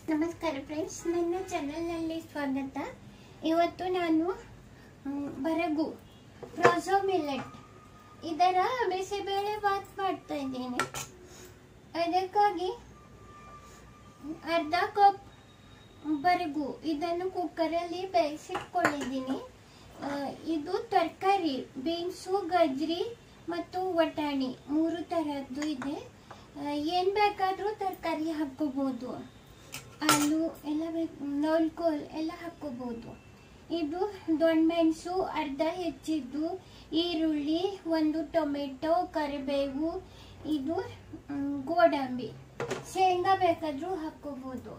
ನಮಸ್ಕಾರ ಫ್ರೆಂಡ್ಸ್ ನನ್ನ ಚಾನಲ್ನಲ್ಲಿ ಸ್ವಾಗತ ಇವತ್ತು ನಾನು ಮ್, ಬರಗು ಪ್ರೋಸೋ ಮಿಲೆಟ್ ಇದರ ಬಿಸಿಬೇಳೆ ಬಾತ್ ಮಾಡ್ತಾ ಇದ್ದೀನಿ ಅದಕ್ಕಾಗಿ ಅರ್ಧ ಕಪ್ ಬರಗು ಇದನ್ನು ಕುಕ್ಕರಲ್ಲಿ ಬೇಯಿಸಿಟ್ಕೊಂಡಿದ್ದೀನಿ ಆ, ಇದು ತರಕಾರಿ ಬೀನ್ಸು ಗಜ್ರಿ ಮತ್ತು ವಟಾಣಿ ಮೂರು ಥರದ್ದು ಇದೆ ಏನು ಬೇಕಾದರೂ ತರಕಾರಿ ಹಾಕ್ಕೋಬೋದು ಆಲೂ ಎಲ್ಲ ಬೇಕು ನೌಲ್ಕೋಲ್ ಎಲ್ಲ ಹಾಕ್ಕೋಬೋದು ಇದು ದೊಣ್ಣೆ ಮೆಣಸು ಅರ್ಧ ಹೆಚ್ಚಿದ್ದು ಈರುಳ್ಳಿ ಒಂದು ಟೊಮೆಟೊ ಕರಿಬೇವು ಇದು ಮ್, ಗೋಡಂಬಿ ಶೇಂಗಾ ಬೇಕಾದರೂ ಹಾಕ್ಕೋಬೋದು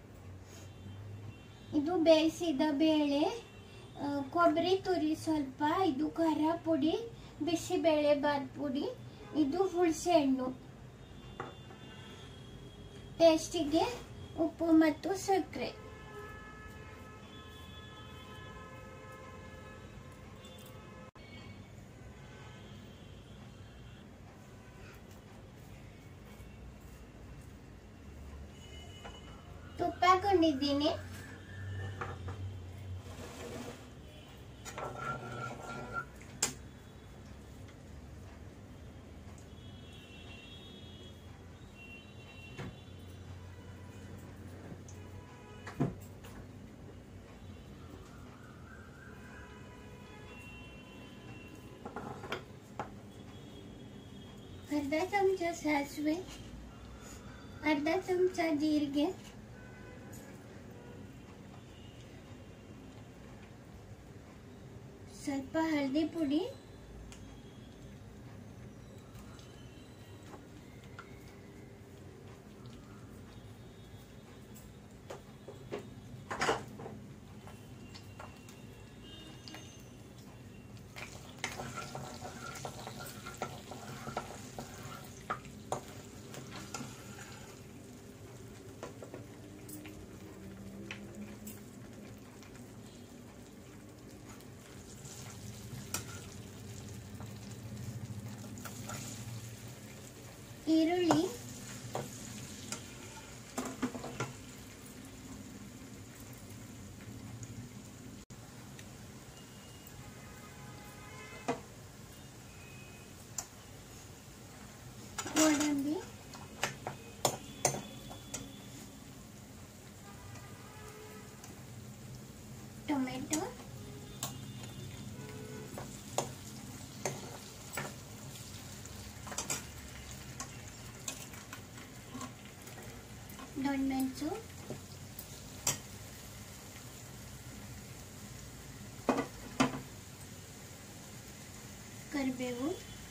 ಇದು ಬೇಯಿಸಿದ ಬೇಳೆ ಆ, ಕೊಬ್ಬರಿ ತುರಿ ಸ್ವಲ್ಪ ಇದು ಖಾರ ಪುಡಿ ಬಿಸಿಬೇಳೆ ಬಾತ್ ಪುಡಿ ಇದು ಹುಣಸೆ ಹಣ್ಣು ಟೇಸ್ಟಿಗೆ ಉಪ್ಪು ಮತ್ತು ಸಕ್ಕರೆ ತುಪ್ಪ ಹಾಕೊಂಡಿದ್ದೀನಿ ಅರ್ಧ ಚಮಚ ಸಾಸಿವೆ ಅರ್ಧ ಚಮಚ ಜೀರಿಗೆ ಸ್ವಲ್ಪ ಹಳದಿ ಪುಡಿ ಈರುಳ್ಳಿ ಗೋಡಂಬಿ ಟೊಮೆಟೊ ದೊಣ್ಣೆಮೆಣಸು ಕರಿಬೇವು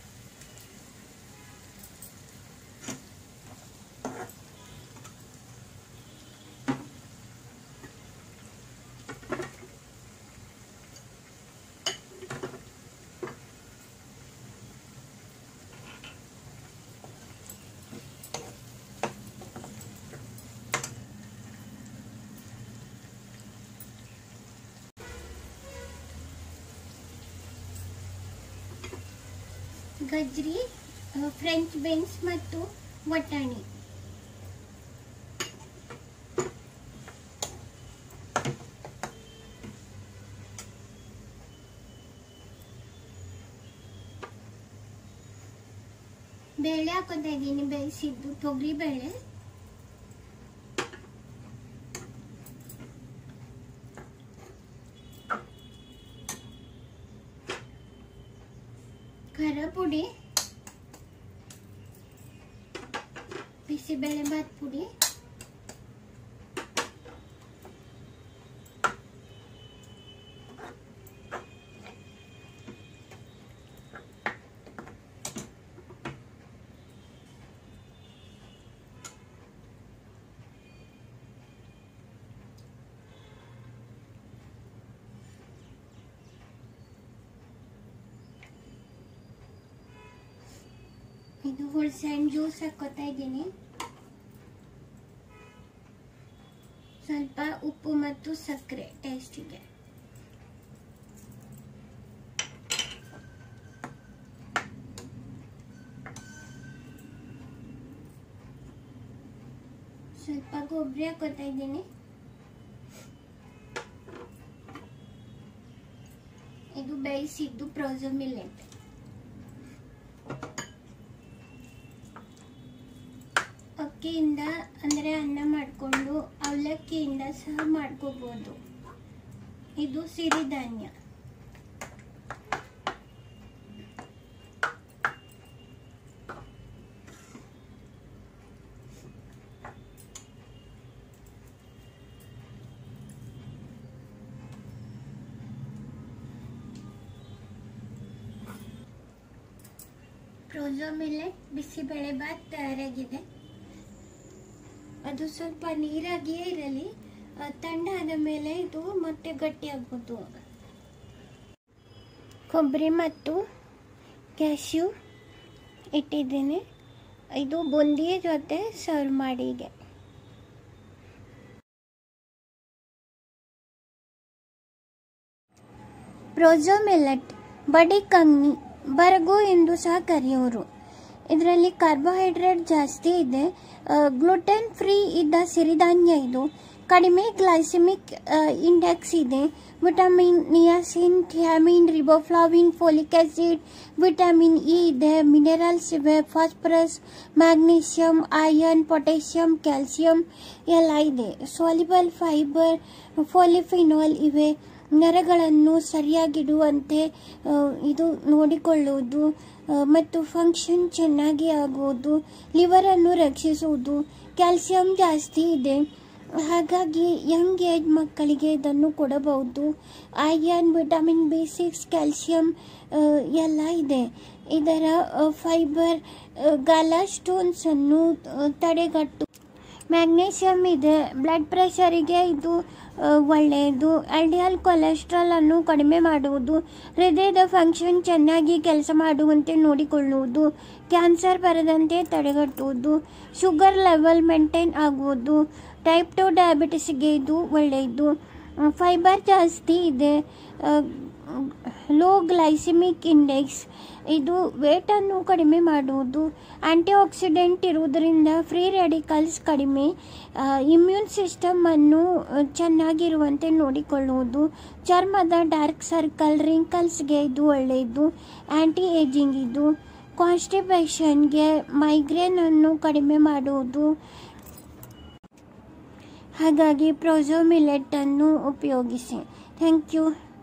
ಗಜ್ರಿ ಆ, ಫ್ರೆಂಚ್ ಬೀನ್ಸ್ ಮತ್ತು ವಟಾಣಿ ಬೇಳೆ ಹಾಕೋತಾ ಇದ್ದೀನಿ ಬೇಯಿಸಿದ್ದು ತೊಗರಿ ಬೇಳೆ ಖಾರ ಪುಡಿ ಬಿಸಿಬೇಳೆ ಬಾತ್ ಪುಡಿ ಇದು ಹುಣಸೆ ಹಣ್ಣು ಜ್ಯೂಸ್ ಹಾಕೋತಾ ಇದ್ದೀನಿ ಸ್ವಲ್ಪ ಉಪ್ಪು ಮತ್ತು ಸಕ್ಕರೆ ಟೇಸ್ಟಿಗೆ ಸ್ವಲ್ಪ ಕೊಬ್ಬರಿ ಹಾಕೋತಾ ಇದ್ದೀನಿ ಇದು ಬೇಯಿಸಿದ್ದು ಪ್ರೋಸೋ ಮಿಲ್ಲೆಟ್ ಅಕ್ಕಿಯಿಂದ ಅಂದರೆ ಅನ್ನ ಮಾಡಿಕೊಂಡು ಅವಲಕ್ಕಿಯಿಂದ ಸಹ ಮಾಡ್ಕೋಬೋದು ಇದು ಸಿರಿಧಾನ್ಯ ಪ್ರೋಸೋ ಮಿಲ್ಲೆಟ್ ಬಿಸಿಬೇಳೆ ಬಾತ್ ತಯಾರಾಗಿದೆ ಅದು ಸ್ವಲ್ಪ ನೀರಾಗಿಯೇ ಇರಲಿ ಆ, ತಣ್ಣ ಆದ ಮೇಲೆ ಇದು ಮತ್ತೆ ಗಟ್ಟಿ ಆಗ್ಬೋದು ಕೊಬ್ಬರಿ ಮತ್ತು ಕ್ಯಾಶ್ಯೂ ಇಟ್ಟಿದ್ದೀನಿ ಇದು ಬೂಂದಿ ಜೊತೆ ಸರ್ವ್ ಮಾಡಿ ಹೀಗೆ ಪ್ರೋಜೋ ಮಿಲ್ಲೆಟ್ ಬಡಿ ಕಂಗ್ನಿ ಬರಗು ಎಂದು ಸಹ ಕರೆಯೋರು ಇದರಲ್ಲಿ ಕಾರ್ಬೋಹೈಡ್ರೇಟ್ ಜಾಸ್ತಿ ಇದೆ ಗ್ಲುಟೆನ್ ಫ್ರೀ ಇದ್ದ ಸಿರಿಧಾನ್ಯ ಇದು ಕಡಿಮೆ ಗ್ಲೈಸೆಮಿಕ್ ಇಂಡೆಕ್ಸ್ ಇದೆ vitamin niacin thiamine riboflavin folic acid vitamin E ಇದೆ ಮಿನರಲ್ಸ್ ಇವೆ phosphorus magnesium iron potassium calcium ಎಲ್ಲ ಇದೆ ಸಾಲಿಬಲ್ ಫೈಬರ್ ಫೋಲಿಫಿನಾಲ್ ಇವೆ ನರಗಳನ್ನು ಸರಿಯಾಗಿಡುವಂತೆ ಆ, ಇದು ನೋಡಿಕೊಳ್ಳುವುದು ಆ, ಮತ್ತು ಫಂಕ್ಷನ್ ಚೆನ್ನಾಗಿ ಆಗುವುದು ಲಿವರನ್ನು ರಕ್ಷಿಸುವುದು ಕ್ಯಾಲ್ಸಿಯಂ ಜಾಸ್ತಿ ಇದೆ ಹಾಗಾಗಿ ಯಂಗ್ ಏಜ್ ಮಕ್ಕಳಿಗೆ ಇದನ್ನು ಕೊಡಬಹುದು iron vitamin B six calcium ಎಲ್ಲ ಇದೆ ಇದರ ಫೈಬರ್ ಗಾಲಾ ಸ್ಟೋನ್ಸನ್ನು ತಡೆಗಟ್ಟು ಮ್ಯಾಗ್ನೀಷಿಯಮ್ ಇದೆ ಬ್ಲಡ್ ಪ್ರೆಷರಿಗೆ ಇದು ಆ, ಒಳ್ಳೆಯದು ಎಲ್ ಡಿ ಎಲ್ ಕೊಲೆಸ್ಟ್ರಾಲ್ ಅನ್ನು ಕಡಿಮೆ ಮಾಡುವುದು ಹೃದಯದ ಫಂಕ್ಷನ್ ಚೆನ್ನಾಗಿ ಕೆಲಸ ಮಾಡುವಂತೆ ನೋಡಿಕೊಳ್ಳುವುದು ಕ್ಯಾನ್ಸರ್ ಬರದಂತೆ ತಡೆಗಟ್ಟುವುದು ಶುಗರ್ ಲೆವೆಲ್ ಮೇಂಟೈನ್ ಆಗುವುದು ಟೈಪ್ ಟು ಡಯಾಬಿಟಿಸ್ಗೆ ಇದು ಒಳ್ಳೆಯದು ಫೈಬರ್ ಜಾಸ್ತಿ ಇದೆ ಲೋ ಗ್ಲೈಸಿಮಿಕ್ ಇಂಡೆಕ್ಸ್ ಇದು ವೇಟನ್ನು ಕಡಿಮೆ ಮಾಡುವುದು ಆಂಟಿ ಆಕ್ಸಿಡೆಂಟ್ ಇರುವುದರಿಂದ ಫ್ರೀ ರೆಡಿಕಲ್ಸ್ ಕಡಿಮೆ ಇಮ್ಯೂನ್ ಸಿಸ್ಟಮನ್ನು ಚೆನ್ನಾಗಿರುವಂತೆ ನೋಡಿಕೊಳ್ಳುವುದು ಚರ್ಮದ ಡಾರ್ಕ್ ಸರ್ಕಲ್ ರಿಂಕಲ್ಸ್ಗೆ ಇದು ಒಳ್ಳೆಯದು ಆಂಟಿ ಏಜಿಂಗ್ ಇದು ಕಾನ್ಸ್ಟಿಪೇಷನ್ಗೆ ಮೈಗ್ರೇನನ್ನು ಕಡಿಮೆ ಮಾಡುವುದು ಹಾಗಾಗಿ ಪ್ರೋಜೋ ಮಿಲೆಟನ್ನು ಉಪಯೋಗಿಸಿ ಥ್ಯಾಂಕ್ ಯು